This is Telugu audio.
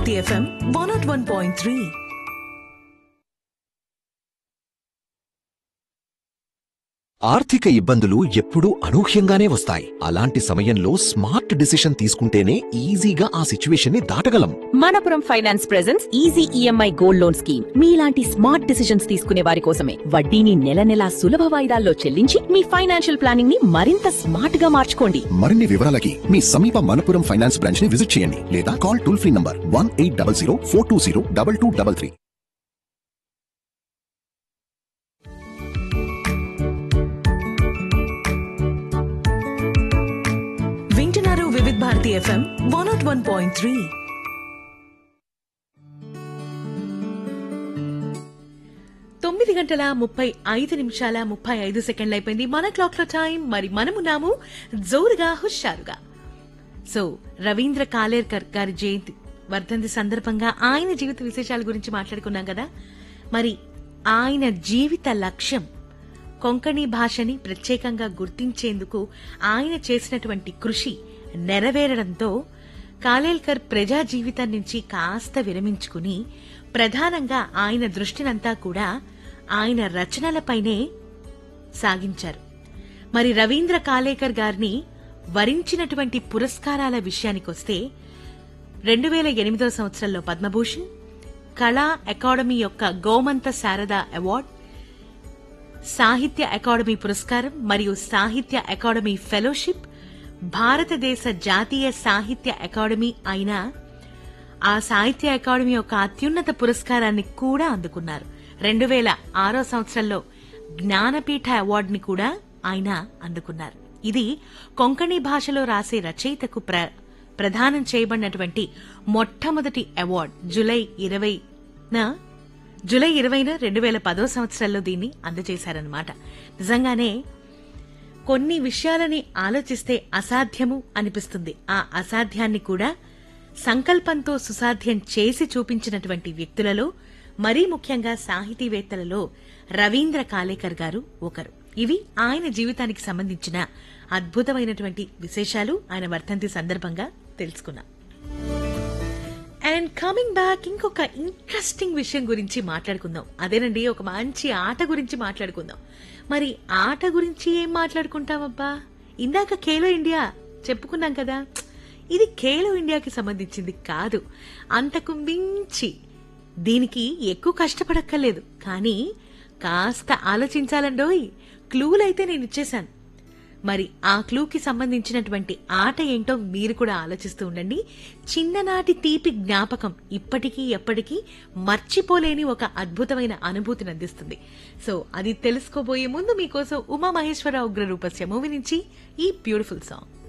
Bharati FM one nought one point three ఆర్థిక ఇబ్బందులు ఎప్పుడూ అనూహ్యంగానే వస్తాయి అలాంటి సమయంలో స్మార్ట్ డిసిషన్ తీసుకుంటేనే ఈజీగా ఆ సిచ్యువేషన్ ని దాటగలం Manappuram finance presents easy EMI gold loan scheme మీలాంటి స్మార్ట్ డిసిషన్స్ తీసుకునే వారి కోసమే వడ్డీని నెల నెలా సులభ వాయిదాల్లో చెల్లించి మీ ఫైనాన్షియల్ ప్లానింగ్ ని మరింత స్మార్ట్ గా మార్చుకోండి మరిన్ని వివరాలకి మీ సమీప మనపురం ఫైనాన్స్ బ్రాంచ్ ని విజిట్ చేయండి లేదా call toll free number one eight double zero four two zero double two double three వింటున్నారు వివిధ Bharati FM one nought one point three తొమ్మిది గంటల ముప్పై ఐదు నిమిషాల ముప్పై ఐదు సెకండ్లు అయిపోయింది మన క్లాక్ లో టైం మరి మనమున్నాము జోరుగా హుషారుగా సో రవీంద్ర కాలేర్కర్ గారి జయంతి వర్ధంతి సందర్భంగా ఆయన జీవిత విశేషాల గురించి మాట్లాడుకున్నాం కదా మరి ఆయన జీవిత లక్ష్యం కొంకణి భాషని ప్రత్యేకంగా గుర్తించేందుకు ఆయన చేసినటువంటి కృషి నెరవేరడంతో కాలేల్కర్ ప్రజా జీవితం నుంచి కాస్త విరమించుకుని ప్రధానంగా ఆయన దృష్టినంతా కూడా ఆయన రచనలపైనే సాగించారు మరి రవీంద్ర కాలేకర్ గారిని వరించినటువంటి పురస్కారాల విషయానికొస్తే రెండు వేల ఎనిమిదో సంవత్సరంలో పద్మభూషణ్ కళా అకాడమీ యొక్క గోమంత శారద అవార్డ్ సాహిత్య అకాడమీ పురస్కారం మరియు సాహిత్య అకాడమీ ఫెలోషిప్ భారతదేశ జాతీయ సాహిత్య అకాడమీ అయిన ఆ సాహిత్య అకాడమీ యొక్క అత్యున్నత పురస్కారాన్ని కూడా అందుకున్నారు రెండు వేల ఆరో సంవత్సరంలో జ్ఞానపీఠ అవార్డుని కూడా ఆయన అందుకున్నారు ఇది కొంకణి భాషలో రాసే రచయితకు ప్ర ప్రదానం చేయబడినటువంటి మొట్టమొదటి అవార్డు జూలై ఇరవైన జూలై ఇరవైన రెండు వేల పదో సంవత్సరంలో దీన్ని అందజేశారనమాట నిజంగానే కొన్ని విషయాలని ఆలోచిస్తే అసాధ్యము అనిపిస్తుంది ఆ అసాధ్యాన్ని కూడా సంకల్పంతో సుసాధ్యం చేసి చూపించినటువంటి వ్యక్తులలో మరీ ముఖ్యంగా సాహితీవేత్తలలో రవీంద్ర కాలేకర్ గారు ఒకరు ఇవి ఆయన జీవితానికి సంబంధించిన అద్భుతమైనటువంటి విశేషాలు ఆయన వర్ధంతి సందర్భంగా తెలుసుకున్నాం అండ్ కమింగ్ బ్యాక్ ఇంకొక ఇంట్రెస్టింగ్ విషయం గురించి మాట్లాడుకుందాం అదేనండి ఒక మంచి ఆట గురించి మాట్లాడుకుందాం మరి ఆట గురించి ఏం మాట్లాడుకుంటామబ్బా ఇందాక ఖేలో ఇండియా చెప్పుకున్నాం కదా ఇది ఖేలో ఇండియాకి సంబంధించింది కాదు అంతకు మించి దీనికి ఎక్కువ కష్టపడక్కర్లేదు కానీ కాస్త ఆలోచించాలండోయ్ క్లూలైతే నేను ఇచ్చేశాను మరి ఆ క్లూకి సంబంధించినటువంటి ఆట ఏంటో మీరు కూడా ఆలోచిస్తూ ఉండండి చిన్ననాటి తీపి జ్ఞాపకం ఇప్పటికీ ఎప్పటికీ మర్చిపోలేని ఒక అద్భుతమైన అనుభూతిని అందిస్తుంది సో అది తెలుసుకోబోయే ముందు మీకోసం ఉమా మహేశ్వర ఉగ్ర రూపస్య మూవీ నుంచి ఈ బ్యూటిఫుల్ సాంగ్